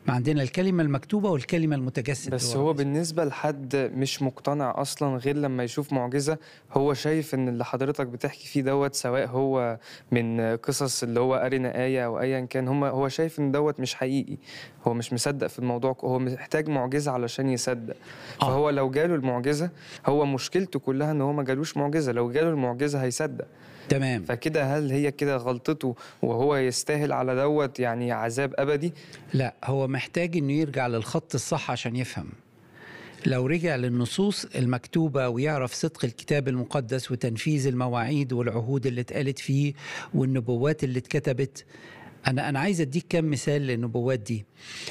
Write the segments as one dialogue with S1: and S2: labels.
S1: ما عندنا الكلمة المكتوبة والكلمة المتجسد
S2: بس
S1: اللي
S2: هو بالنسبة لحد مش مقتنع أصلا غير لما يشوف معجزة هو شايف إن اللي حضرتك بتحكي فيه دوت سواء هو من قصص اللي هو أرنا آية أو أيا كان هم هو شايف إن دوت مش حقيقي هو مش مصدق في الموضوع هو محتاج معجزة علشان يصدق
S1: آه.
S2: فهو لو جاله المعجزة هو مشكلته كلها إن هو ما جالوش معجزة لو جاله المعجزة هيصدق
S1: تمام
S2: فكده هل هي كده غلطته وهو يستاهل على دوت يعني عذاب أبدي
S1: لا هو محتاج انه يرجع للخط الصح عشان يفهم لو رجع للنصوص المكتوبة ويعرف صدق الكتاب المقدس وتنفيذ المواعيد والعهود اللي اتقالت فيه والنبوات اللي اتكتبت أنا أنا عايز أديك كم مثال للنبوات دي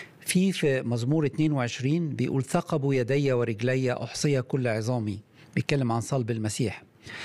S1: في في مزمور 22 بيقول ثقبوا يدي ورجلي أحصي كل عظامي بيتكلم عن صلب المسيح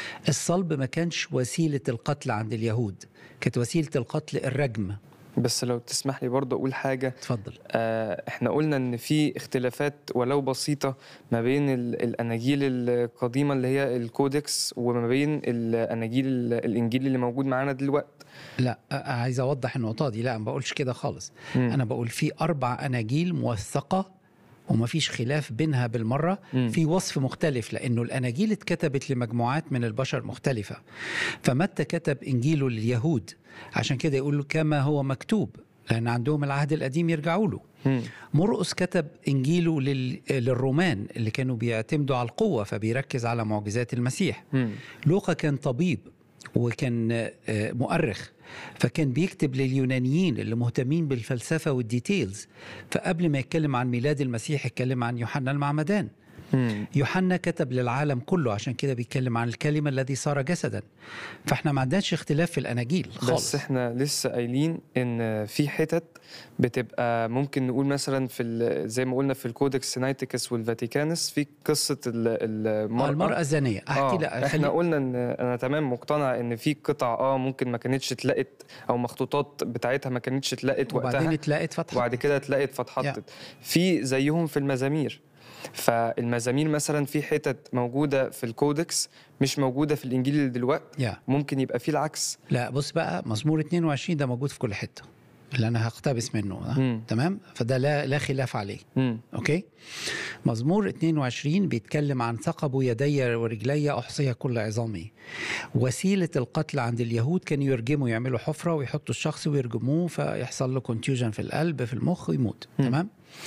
S1: الصلب ما كانش وسيلة القتل عند اليهود كانت وسيلة القتل الرجم
S2: بس لو تسمح لي برضه أقول حاجة
S1: اتفضل
S2: آه، احنا قلنا ان في اختلافات ولو بسيطه ما بين ال- الاناجيل القديمه اللي هي الكودكس وما بين الاناجيل ال- الانجيل اللي موجود معانا دلوقتي
S1: لا أ- عايز اوضح النقطه دي لا ما بقولش كده خالص
S2: مم.
S1: انا بقول في اربع اناجيل موثقه ومفيش خلاف بينها بالمره
S2: مم.
S1: في وصف مختلف لانه الاناجيل اتكتبت لمجموعات من البشر مختلفه فمتى كتب انجيله لليهود عشان كده يقول له كما هو مكتوب لان عندهم العهد القديم يرجعوا له
S2: مم.
S1: مرقس كتب انجيله لل... للرومان اللي كانوا بيعتمدوا على القوه فبيركز على معجزات المسيح
S2: مم.
S1: لوقا كان طبيب وكان آه، مؤرخ فكان بيكتب لليونانيين اللي مهتمين بالفلسفة والديتيلز فقبل ما يتكلم عن ميلاد المسيح يتكلم عن يوحنا المعمدان
S2: مم.
S1: يوحنا كتب للعالم كله عشان كده بيتكلم عن الكلمة الذي صار جسدا فاحنا ما عندناش اختلاف في الأناجيل
S2: بس
S1: خالص
S2: احنا لسه قايلين ان في حتت بتبقى ممكن نقول مثلا في ال- زي ما قلنا في الكودكس سينايتيكس والفاتيكانس في قصه ال-
S1: آه،
S2: المراه
S1: المرأة الزانية أحكي
S2: آه
S1: لا
S2: احنا
S1: خلي...
S2: قلنا ان انا تمام مقتنع ان في قطع اه ممكن ما كانتش اتلقت او مخطوطات بتاعتها ما كانتش اتلقت
S1: وبعدين
S2: وقتها
S1: اتلاقت فتحة
S2: وبعد كده اتلقت فاتحطت في زيهم في المزامير فالمزامير مثلا في حتت موجوده في الكودكس مش موجوده في الانجيل اللي دلوقتي
S1: يا
S2: ممكن يبقى فيه العكس
S1: لا بص بقى مزمور 22 ده موجود في كل حتة اللي أنا هقتبس منه ده.
S2: مم.
S1: تمام فده لا لا خلاف عليه
S2: مم.
S1: اوكي مزمور 22 بيتكلم عن ثقبوا يدي ورجلي احصي كل عظامي وسيله القتل عند اليهود كانوا يرجموا يعملوا حفره ويحطوا الشخص ويرجموه فيحصل له كونتيوجن في القلب في المخ ويموت
S2: مم.
S1: تمام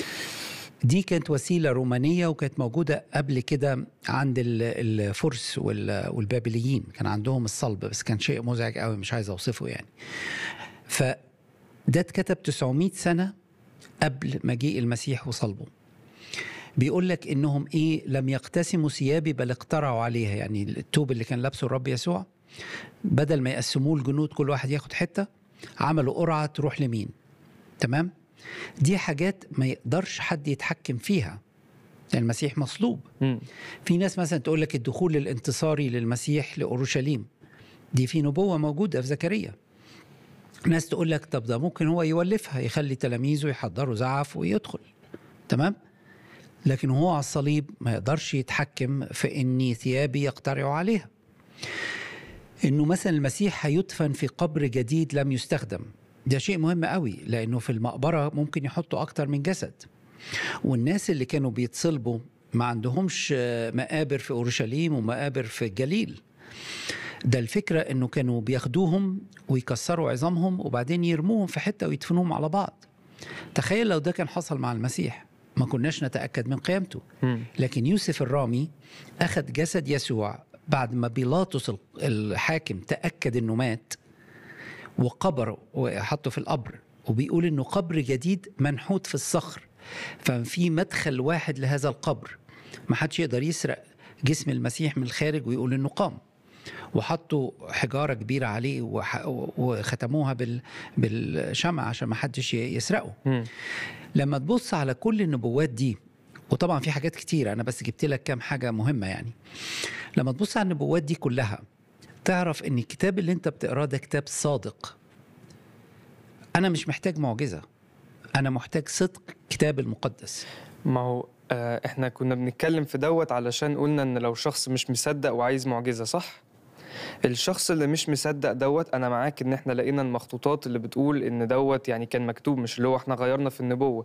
S1: دي كانت وسيله رومانيه وكانت موجوده قبل كده عند ال- الفرس وال- والبابليين كان عندهم الصلب بس كان شيء مزعج قوي مش عايز اوصفه يعني فده اتكتب 900 سنه قبل مجيء المسيح وصلبه بيقول لك انهم ايه لم يقتسموا ثيابي بل اقترعوا عليها يعني التوب اللي كان لابسه الرب يسوع بدل ما يقسموه الجنود كل واحد ياخد حته عملوا قرعه تروح لمين تمام دي حاجات ما يقدرش حد يتحكم فيها يعني المسيح مصلوب
S2: مم.
S1: في ناس مثلا تقول لك الدخول الانتصاري للمسيح لاورشليم دي في نبوه موجوده في زكريا ناس تقول لك طب ده ممكن هو يولفها يخلي تلاميذه يحضروا زعف ويدخل تمام لكن هو على الصليب ما يقدرش يتحكم في ان ثيابي يقترعوا عليها انه مثلا المسيح هيدفن في قبر جديد لم يستخدم ده شيء مهم قوي لانه في المقبره ممكن يحطوا اكتر من جسد والناس اللي كانوا بيتصلبوا ما عندهمش آه، مقابر في اورشليم ومقابر في الجليل ده الفكره انه كانوا بياخدوهم ويكسروا عظامهم وبعدين يرموهم في حته ويدفنوهم على بعض تخيل لو ده كان حصل مع المسيح ما كناش نتاكد من قيامته
S2: مم.
S1: لكن يوسف الرامي أخذ جسد يسوع بعد ما بيلاطس ال- الحاكم تأكد أنه مات وقبره وحطه في القبر وبيقول أنه قبر جديد منحوت في الصخر ففي مدخل واحد لهذا القبر ما حدش يقدر يسرق جسم المسيح من الخارج ويقول أنه قام وحطوا حجارة كبيرة عليه وح- وختموها بال- بالشمع عشان ما حدش يسرقه
S2: مم.
S1: لما تبص على كل النبوات دي وطبعا في حاجات كتيرة أنا بس جبت لك كام حاجة مهمة يعني لما تبص على النبوات دي كلها تعرف إن الكتاب اللي أنت بتقراه ده كتاب صادق أنا مش محتاج معجزة أنا محتاج صدق كتاب المقدس
S2: ما هو آه احنا كنا بنتكلم في دوت علشان قلنا ان لو شخص مش مصدق وعايز معجزة صح؟ الشخص اللي مش مصدق دوت انا معاك ان احنا لقينا المخطوطات اللي بتقول ان دوت يعني كان مكتوب مش اللي هو احنا غيرنا في النبوة